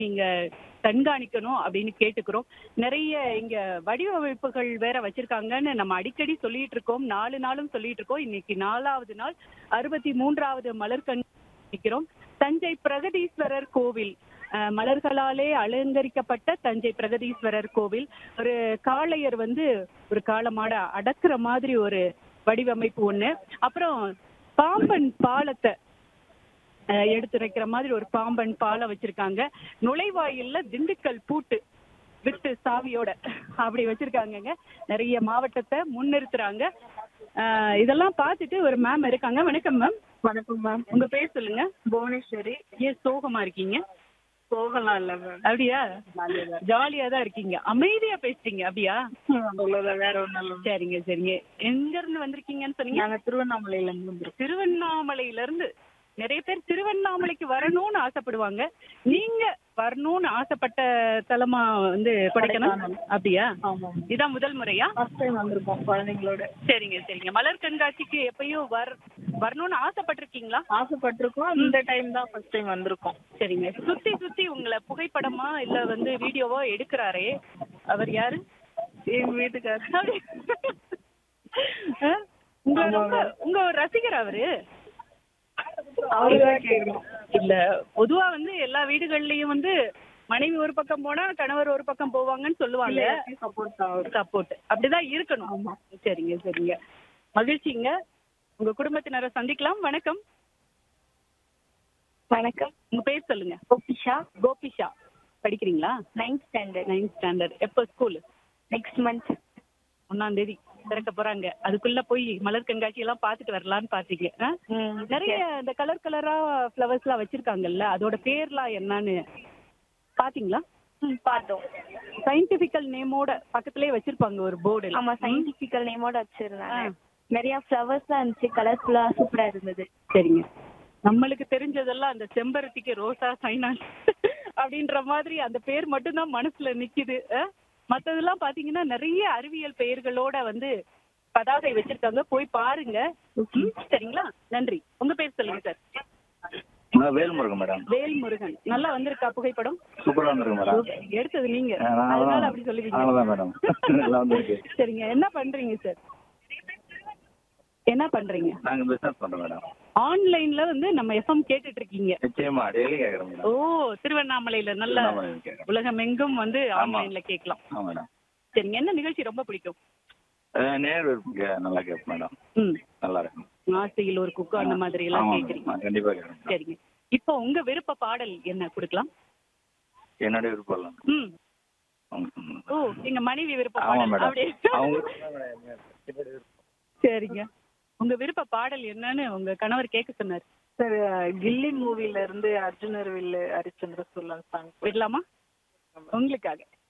நீங்க கண்காணிக்கணும் அப்படின்னு கேட்டுக்கிறோம் நிறைய இங்க வடிவமைப்புகள் வேற வச்சிருக்காங்கன்னு நம்ம அடிக்கடி சொல்லிட்டு இருக்கோம் நாலு நாளும் சொல்லிட்டு இருக்கோம் இன்னைக்கு நாலாவது நாள் அறுபத்தி மூன்றாவது மலர் கண்காணிக்கிறோம் தஞ்சை பிரகதீஸ்வரர் கோவில் அஹ், மலர்களாலே அலங்கரிக்கப்பட்ட தஞ்சை பிரகதீஸ்வரர் கோவில் ஒரு காளையர் வந்து ஒரு காளமாட அடக்குற மாதிரி ஒரு வடிவமைப்பு ஒண்ணு அப்புறம் பாம்பன் பாலத்தை அஹ், எடுத்துரைக்கிற மாதிரி ஒரு பாம்பன் பாலம் வச்சிருக்காங்க நுழைவாயில்ல திண்டுக்கல் பூட்டு விட்டு சாவியோட அப்படி வச்சிருக்காங்கங்க நிறைய மாவட்டத்தை முன்னிறுத்துறாங்க அஹ், இதெல்லாம் பார்த்துட்டு ஒரு மேம் இருக்காங்க வணக்கம் மேம் வணக்கம் மேம் உங்க பேர் சொல்லுங்க புவனேஸ்வரி ஏன் சோகமா இருக்கீங்க போகலாம் இல்ல மேம் அப்படியா ஜாலியா தான் இருக்கீங்க அமைதியா பேசுறீங்க அப்படியா அவ்வளவுதான் வேற ஒண்ணும் இல்ல சரிங்க சரிங்க எங்க இருந்து வந்திருக்கீங்கன்னு சொன்னீங்க நாங்க திருவண்ணாமலையில இருந்து வந்திருக்கோம் திருவண்ணாமலையில இருந்து நிறைய பேர் திருவண்ணாமலைக்கு வரணும்னு ஆசைப்படுவாங்க நீங்க வரணும்னு ஆசைப்பட்ட தலமா வந்து கொடைக்கானல் கொடைக்கானல். அப்படியா ஆமா இதான் முதல் முறையா ஃபர்ஸ்ட் டைம் வந்திருக்கோம் குழந்தைங்களோட சரிங்க சரிங்க மலர் கண்காட்சிக்கு எப்பயும் வர் வரணும்னு ஆசைப்பட்டிருக்கீங்களா ஆசைப்பட்டிருக்கோம் இந்த டைம் தான் ஃபர்ஸ்ட் டைம் வந்திருக்கோம் சரிங்க சுத்தி சுத்தி உங்களை புகைப்படமா இல்ல வந்து வீடியோவோ எடுக்கிறாரே அவர் யாரு எங்க வீட்டுக்காரர் அப்படி. ஆ? உங்க ஆமா, ரொம்ப உங்க ஒரு ரசிகர் அவரு அவருதான் கேட்கணும் இல்ல பொதுவா வந்து எல்லா வீடுகள்லயும் வந்து மனைவி ஒரு பக்கம் போனா கணவர் ஒரு பக்கம் போவாங்கன்னு சொல்லுவாங்க சப்போர்ட் ஆகுது சப்போர்ட் அப்படிதான் இருக்கணும் சரிங்க சரிங்க மகிழ்ச்சிங்க உங்க குடும்பத்தினரை சந்திக்கலாம் வணக்கம் வணக்கம் உங்க பேர் சொல்லுங்க கோபிஷா கோபிஷா படிக்கிறீங்களா நைன்த் ஸ்டாண்டர்ட் நைன்த் ஸ்டாண்டர்ட் எப்போ ஸ்கூல் நெக்ஸ்ட் மந்த் ஒன்னாம் தேதி திறக்க போறாங்க அதுக்குள்ள போய் மலர் கண்காட்சி எல்லாம் பாத்துட்டு வரலாம்னு பாத்தீங்க ஆ? நிறைய இந்த கலர் கலரா ஃப்ளவர்ஸ் எல்லாம் வச்சிருக்காங்கல்ல அதோட பேர்லாம் என்னன்னு பாத்தீங்களா பார்த்தோம் சயின்டிபிக்கல் நேமோட பக்கத்துலயே வச்சிருப்பாங்க ஒரு போர்டு ஆமா சயின்டிபிக்கல் நேமோட வச்சிருந்தாங்க நிறைய ஃப்ளவர்ஸ்லாம் இருந்துச்சு கலர்ஃபுல்லா சூப்பரா இருந்தது சரிங்க நம்மளுக்கு தெரிஞ்சதெல்லாம் அந்த செம்பருத்திக்கு ரோசா சைனாஸ் அப்படின்ற மாதிரி அந்த பேர் மட்டும்தான் மனசுல நிக்குது அஹ்? மத்ததெல்லாம் பாத்தீங்கன்னா நிறைய அறிவியல் பெயர்களோட வந்து பதாகை வச்சிருக்காங்க போய் பாருங்க ம், சரிங்களா நன்றி உங்க பேர் சொல்லுங்க சார் நான் வேல்முருகன் மேடம் வேல்முருகன் நல்லா வந்திருக்கா புகைப்படம் சூப்பரா வந்திருக்கு மேடம் எடுத்தது நீங்க ஆ, நான் அதனால தான். அப்படி சொல்லுவீங்க அதனால தான் மேடம் நல்லா வந்திருக்கு சரிங்க என்ன பண்றீங்க சார் என்ன பண்றீங்க நாங்க பிசினஸ் பண்றோம் மேடம் ஆன்லைன்ல வந்து நம்ம எஃப்எம் கேட்டுட்டு இருக்கீங்க நிச்சயமா டெய்லி கேக்குறேன் ஓ மேடம் திருவண்ணாமலையில நல்ல திருவண்ணாமலையில கேக்குறேன். உலகம் எங்கும் வந்து ஆமா. ஆன்லைன்ல கேட்கலாம் ஆ மேடம் சரிங்க என்ன நிகழ்ச்சி ரொம்ப பிடிக்கும் அஹ், நேர் விருப்பம் நல்லா கேட்பேன் மேடம் ம் நல்லா இருக்கும் ஆசையில் ஒரு குக்கு அந்த மாதிரி எல்லாம் ஆமா கேக்குறீங்க மேடம். கண்டிப்பா கேட்கறேன் சரிங்க இப்போ உங்க விருப்ப பாடல் என்ன கொடுக்கலாம் என்னோட விருப்பம் இல்லை ம் அவங்க- ஓ எங்க மனைவி விருப்ப ஆமா பாடல் மேடம் அப்படியே அவங்க சரிங்க உங்க விருப்ப பாடல் என்னன்னு உங்க கணவர் கேட்க சொன்னார் சார் கில்லி மூவில இருந்து அர்ஜுனர் வில்லு ஹரிச்சந்திர சொல்லன் சாங் விடலாமா உங்களுக்காக